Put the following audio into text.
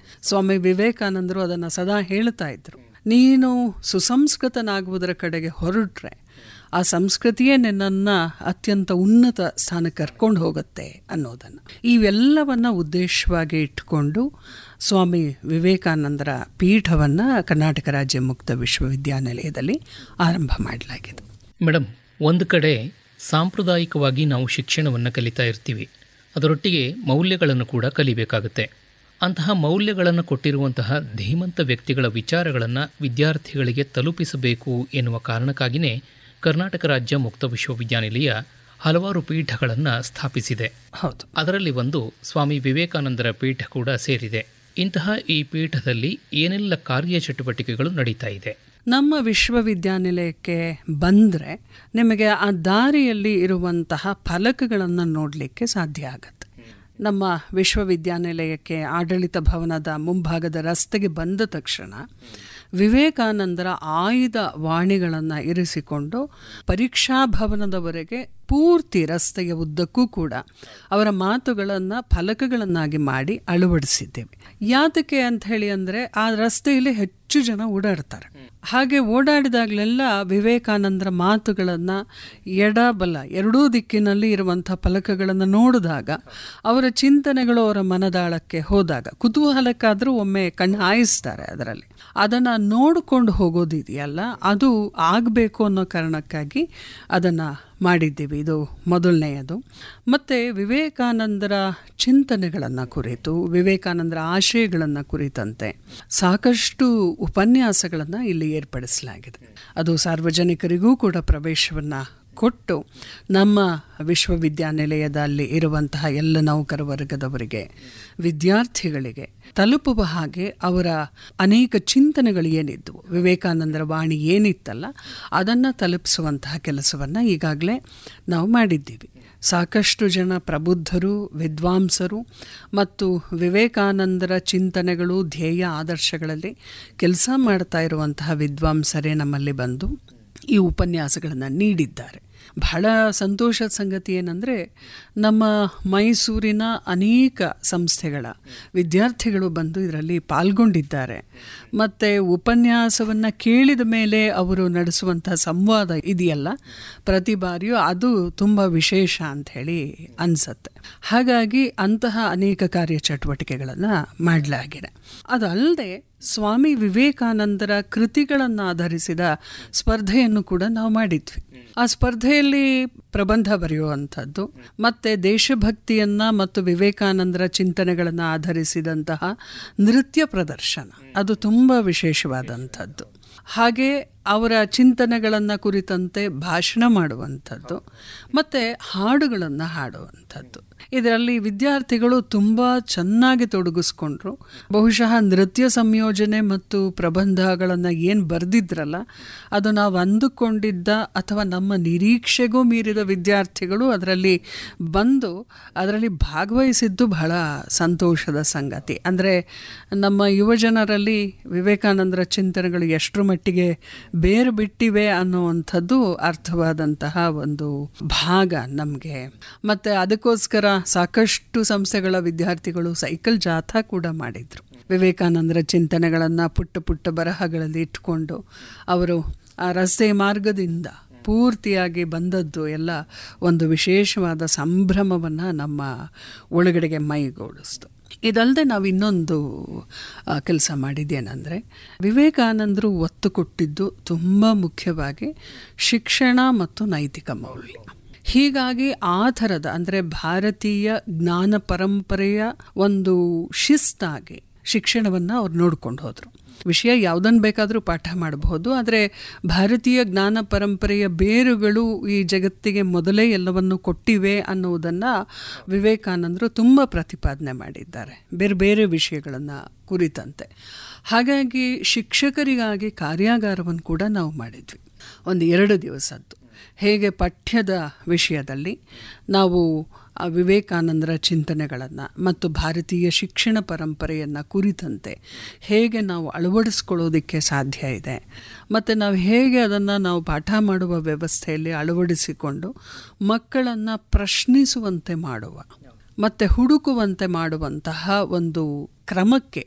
ಸ್ವಾಮಿ ವಿವೇಕಾನಂದರು ಅದನ್ನು ಸದಾ ಹೇಳ್ತಾ ಇದ್ರು ನೀನು ಸುಸಂಸ್ಕೃತನಾಗುವುದರ ಕಡೆಗೆ ಹೊರಟ್ರೆ ಆ ಸಂಸ್ಕೃತಿಯೇ ನಿನ್ನನ್ನು ಅತ್ಯಂತ ಉನ್ನತ ಸ್ಥಾನಕ್ಕೆ ಕರ್ಕೊಂಡು ಹೋಗುತ್ತೆ ಅನ್ನೋದನ್ನು ಇವೆಲ್ಲವನ್ನ ಉದ್ದೇಶವಾಗಿ ಇಟ್ಕೊಂಡು ಸ್ವಾಮಿ ವಿವೇಕಾನಂದರ ಪೀಠವನ್ನು ಕರ್ನಾಟಕ ರಾಜ್ಯ ಮುಕ್ತ ವಿಶ್ವವಿದ್ಯಾನಿಲಯದಲ್ಲಿ ಆರಂಭ ಮಾಡಲಾಗಿದೆ ಮೇಡಮ್ ಒಂದು ಕಡೆ ಸಾಂಪ್ರದಾಯಿಕವಾಗಿ ನಾವು ಶಿಕ್ಷಣವನ್ನು ಕಲಿತಾ ಇರ್ತೀವಿ ಅದರೊಟ್ಟಿಗೆ ಮೌಲ್ಯಗಳನ್ನು ಕೂಡ ಕಲಿಬೇಕಾಗುತ್ತೆ ಅಂತಹ ಮೌಲ್ಯಗಳನ್ನು ಕೊಟ್ಟಿರುವಂತಹ ಧೀಮಂತ ವ್ಯಕ್ತಿಗಳ ವಿಚಾರಗಳನ್ನು ವಿದ್ಯಾರ್ಥಿಗಳಿಗೆ ತಲುಪಿಸಬೇಕು ಎನ್ನುವ ಕಾರಣಕ್ಕಾಗಿಯೇ ಕರ್ನಾಟಕ ರಾಜ್ಯ ಮುಕ್ತ ವಿಶ್ವವಿದ್ಯಾನಿಲಯ ಹಲವಾರು ಪೀಠಗಳನ್ನು ಸ್ಥಾಪಿಸಿದೆ ಹೌದು ಅದರಲ್ಲಿ ಒಂದು ಸ್ವಾಮಿ ವಿವೇಕಾನಂದರ ಪೀಠ ಕೂಡ ಸೇರಿದೆ ಇಂತಹ ಈ ಪೀಠದಲ್ಲಿ ಏನೆಲ್ಲ ಕಾರ್ಯಚಟುವಟಿಕೆಗಳು ನಡೀತಾ ಇದೆ ನಮ್ಮ ವಿಶ್ವವಿದ್ಯಾನಿಲಯಕ್ಕೆ ಬಂದರೆ ನಿಮಗೆ ಆ ದಾರಿಯಲ್ಲಿ ಇರುವಂತಹ ಫಲಕಗಳನ್ನು ನೋಡಲಿಕ್ಕೆ ಸಾಧ್ಯ ಆಗತ್ತೆ ನಮ್ಮ ವಿಶ್ವವಿದ್ಯಾನಿಲಯಕ್ಕೆ ಆಡಳಿತ ಭವನದ ಮುಂಭಾಗದ ರಸ್ತೆಗೆ ಬಂದ ತಕ್ಷಣ ವಿವೇಕಾನಂದರ ಆಯ್ದ ವಾಣಿಗಳನ್ನು ಇರಿಸಿಕೊಂಡು ಪರೀಕ್ಷಾ ಭವನದವರೆಗೆ ಪೂರ್ತಿ ರಸ್ತೆಯ ಉದ್ದಕ್ಕೂ ಕೂಡ ಅವರ ಮಾತುಗಳನ್ನು ಫಲಕಗಳನ್ನಾಗಿ ಮಾಡಿ ಅಳವಡಿಸಿದ್ದೇವೆ ಯಾತಕ್ಕೆ ಅಂತ ಹೇಳಿ ಅಂದರೆ ಆ ರಸ್ತೆಯಲ್ಲಿ ಹೆಚ್ಚು ಜನ ಓಡಾಡ್ತಾರೆ ಹಾಗೆ ಓಡಾಡಿದಾಗಲೆಲ್ಲ ವಿವೇಕಾನಂದರ ಮಾತುಗಳನ್ನು ಎಡಬಲ ಎರಡೂ ದಿಕ್ಕಿನಲ್ಲಿ ಇರುವಂಥ ಫಲಕಗಳನ್ನು ನೋಡಿದಾಗ ಅವರ ಚಿಂತನೆಗಳು ಅವರ ಮನದಾಳಕ್ಕೆ ಹೋದಾಗ ಕುತೂಹಲಕ್ಕಾದರೂ ಒಮ್ಮೆ ಕಣ್ಣು ಹಾಯಿಸ್ತಾರೆ ಅದರಲ್ಲಿ ಅದನ್ನು ನೋಡಿಕೊಂಡು ಹೋಗೋದಿದೆಯಲ್ಲ ಅದು ಆಗಬೇಕು ಅನ್ನೋ ಕಾರಣಕ್ಕಾಗಿ ಅದನ್ನು ಮಾಡಿದ್ದೀವಿ ಇದು ಮೊದಲನೆಯದು ಮತ್ತು ವಿವೇಕಾನಂದರ ಚಿಂತನೆಗಳನ್ನು ಕುರಿತು ವಿವೇಕಾನಂದರ ಆಶಯಗಳನ್ನು ಕುರಿತಂತೆ ಸಾಕಷ್ಟು ಉಪನ್ಯಾಸಗಳನ್ನು ಇಲ್ಲಿ ಏರ್ಪಡಿಸಲಾಗಿದೆ ಅದು ಸಾರ್ವಜನಿಕರಿಗೂ ಕೂಡ ಪ್ರವೇಶವನ್ನು ಕೊಟ್ಟು ನಮ್ಮ ವಿಶ್ವವಿದ್ಯಾನಿಲಯದಲ್ಲಿ ಇರುವಂತಹ ಎಲ್ಲ ನೌಕರ ವರ್ಗದವರಿಗೆ ವಿದ್ಯಾರ್ಥಿಗಳಿಗೆ ತಲುಪುವ ಹಾಗೆ ಅವರ ಅನೇಕ ಚಿಂತನೆಗಳು ಏನಿದ್ದವು ವಿವೇಕಾನಂದರ ವಾಣಿ ಏನಿತ್ತಲ್ಲ ಅದನ್ನು ತಲುಪಿಸುವಂತಹ ಕೆಲಸವನ್ನು ಈಗಾಗಲೇ ನಾವು ಮಾಡಿದ್ದೀವಿ ಸಾಕಷ್ಟು ಜನ ಪ್ರಬುದ್ಧರು ವಿದ್ವಾಂಸರು ಮತ್ತು ವಿವೇಕಾನಂದರ ಚಿಂತನೆಗಳು ಧ್ಯೇಯ ಆದರ್ಶಗಳಲ್ಲಿ ಕೆಲಸ ಮಾಡ್ತಾ ಇರುವಂತಹ ವಿದ್ವಾಂಸರೇ ನಮ್ಮಲ್ಲಿ ಬಂದು ಈ ಉಪನ್ಯಾಸಗಳನ್ನು ನೀಡಿದ್ದಾರೆ ಬಹಳ ಸಂತೋಷದ ಸಂಗತಿ ಏನಂದರೆ ನಮ್ಮ ಮೈಸೂರಿನ ಅನೇಕ ಸಂಸ್ಥೆಗಳ ವಿದ್ಯಾರ್ಥಿಗಳು ಬಂದು ಇದರಲ್ಲಿ ಪಾಲ್ಗೊಂಡಿದ್ದಾರೆ ಮತ್ತು ಉಪನ್ಯಾಸವನ್ನು ಕೇಳಿದ ಮೇಲೆ ಅವರು ನಡೆಸುವಂಥ ಸಂವಾದ ಇದೆಯಲ್ಲ ಪ್ರತಿ ಬಾರಿಯೂ ಅದು ತುಂಬ ವಿಶೇಷ ಅಂಥೇಳಿ ಅನಿಸತ್ತೆ ಹಾಗಾಗಿ ಅಂತಹ ಅನೇಕ ಕಾರ್ಯಚಟುವಟಿಕೆಗಳನ್ನು ಮಾಡಲಾಗಿದೆ ಅದಲ್ಲದೆ ಸ್ವಾಮಿ ವಿವೇಕಾನಂದರ ಕೃತಿಗಳನ್ನು ಆಧರಿಸಿದ ಸ್ಪರ್ಧೆಯನ್ನು ಕೂಡ ನಾವು ಮಾಡಿದ್ವಿ ಆ ಸ್ಪರ್ಧೆಯಲ್ಲಿ ಪ್ರಬಂಧ ಬರೆಯುವಂಥದ್ದು ಮತ್ತು ದೇಶಭಕ್ತಿಯನ್ನು ಮತ್ತು ವಿವೇಕಾನಂದರ ಚಿಂತನೆಗಳನ್ನು ಆಧರಿಸಿದಂತಹ ನೃತ್ಯ ಪ್ರದರ್ಶನ ಅದು ತುಂಬ ವಿಶೇಷವಾದಂಥದ್ದು ಹಾಗೆ ಅವರ ಚಿಂತನೆಗಳನ್ನು ಕುರಿತಂತೆ ಭಾಷಣ ಮಾಡುವಂಥದ್ದು ಮತ್ತು ಹಾಡುಗಳನ್ನು ಹಾಡುವಂಥದ್ದು ಇದರಲ್ಲಿ ವಿದ್ಯಾರ್ಥಿಗಳು ತುಂಬ ಚೆನ್ನಾಗಿ ತೊಡಗಿಸ್ಕೊಂಡ್ರು ಬಹುಶಃ ನೃತ್ಯ ಸಂಯೋಜನೆ ಮತ್ತು ಪ್ರಬಂಧಗಳನ್ನು ಏನು ಬರೆದಿದ್ರಲ್ಲ ಅದು ನಾವು ಅಂದುಕೊಂಡಿದ್ದ ಅಥವಾ ನಮ್ಮ ನಿರೀಕ್ಷೆಗೂ ಮೀರಿದ ವಿದ್ಯಾರ್ಥಿಗಳು ಅದರಲ್ಲಿ ಬಂದು ಅದರಲ್ಲಿ ಭಾಗವಹಿಸಿದ್ದು ಬಹಳ ಸಂತೋಷದ ಸಂಗತಿ ಅಂದರೆ ನಮ್ಮ ಯುವಜನರಲ್ಲಿ ವಿವೇಕಾನಂದರ ಚಿಂತನೆಗಳು ಎಷ್ಟರ ಮಟ್ಟಿಗೆ ಬೇರು ಬಿಟ್ಟಿವೆ ಅನ್ನುವಂಥದ್ದು ಅರ್ಥವಾದಂತಹ ಒಂದು ಭಾಗ ನಮಗೆ ಮತ್ತು ಅದಕ್ಕೋಸ್ಕರ ಸಾಕಷ್ಟು ಸಂಸ್ಥೆಗಳ ವಿದ್ಯಾರ್ಥಿಗಳು ಸೈಕಲ್ ಜಾಥಾ ಕೂಡ ಮಾಡಿದರು ವಿವೇಕಾನಂದರ ಚಿಂತನೆಗಳನ್ನು ಪುಟ್ಟ ಪುಟ್ಟ ಬರಹಗಳಲ್ಲಿ ಇಟ್ಕೊಂಡು ಅವರು ಆ ರಸ್ತೆ ಮಾರ್ಗದಿಂದ ಪೂರ್ತಿಯಾಗಿ ಬಂದದ್ದು ಎಲ್ಲ ಒಂದು ವಿಶೇಷವಾದ ಸಂಭ್ರಮವನ್ನು ನಮ್ಮ ಒಳಗಡೆಗೆ ಮೈಗೂಡಿಸ್ತು ಇದಲ್ಲದೆ ನಾವು ಇನ್ನೊಂದು ಕೆಲಸ ಮಾಡಿದ್ದೇನೆಂದರೆ ವಿವೇಕಾನಂದರು ಒತ್ತು ಕೊಟ್ಟಿದ್ದು ತುಂಬ ಮುಖ್ಯವಾಗಿ ಶಿಕ್ಷಣ ಮತ್ತು ನೈತಿಕ ಮೌಲ್ಯ ಹೀಗಾಗಿ ಆ ಥರದ ಅಂದರೆ ಭಾರತೀಯ ಜ್ಞಾನ ಪರಂಪರೆಯ ಒಂದು ಶಿಸ್ತಾಗಿ ಶಿಕ್ಷಣವನ್ನು ಅವ್ರು ನೋಡ್ಕೊಂಡು ಹೋದರು ವಿಷಯ ಯಾವುದನ್ನು ಬೇಕಾದರೂ ಪಾಠ ಮಾಡಬಹುದು ಆದರೆ ಭಾರತೀಯ ಜ್ಞಾನ ಪರಂಪರೆಯ ಬೇರುಗಳು ಈ ಜಗತ್ತಿಗೆ ಮೊದಲೇ ಎಲ್ಲವನ್ನು ಕೊಟ್ಟಿವೆ ಅನ್ನುವುದನ್ನು ವಿವೇಕಾನಂದರು ತುಂಬ ಪ್ರತಿಪಾದನೆ ಮಾಡಿದ್ದಾರೆ ಬೇರೆ ಬೇರೆ ವಿಷಯಗಳನ್ನು ಕುರಿತಂತೆ ಹಾಗಾಗಿ ಶಿಕ್ಷಕರಿಗಾಗಿ ಕಾರ್ಯಾಗಾರವನ್ನು ಕೂಡ ನಾವು ಮಾಡಿದ್ವಿ ಒಂದು ಎರಡು ದಿವಸದ್ದು ಹೇಗೆ ಪಠ್ಯದ ವಿಷಯದಲ್ಲಿ ನಾವು ಆ ವಿವೇಕಾನಂದರ ಚಿಂತನೆಗಳನ್ನು ಮತ್ತು ಭಾರತೀಯ ಶಿಕ್ಷಣ ಪರಂಪರೆಯನ್ನು ಕುರಿತಂತೆ ಹೇಗೆ ನಾವು ಅಳವಡಿಸ್ಕೊಳ್ಳೋದಕ್ಕೆ ಸಾಧ್ಯ ಇದೆ ಮತ್ತು ನಾವು ಹೇಗೆ ಅದನ್ನು ನಾವು ಪಾಠ ಮಾಡುವ ವ್ಯವಸ್ಥೆಯಲ್ಲಿ ಅಳವಡಿಸಿಕೊಂಡು ಮಕ್ಕಳನ್ನು ಪ್ರಶ್ನಿಸುವಂತೆ ಮಾಡುವ ಮತ್ತು ಹುಡುಕುವಂತೆ ಮಾಡುವಂತಹ ಒಂದು ಕ್ರಮಕ್ಕೆ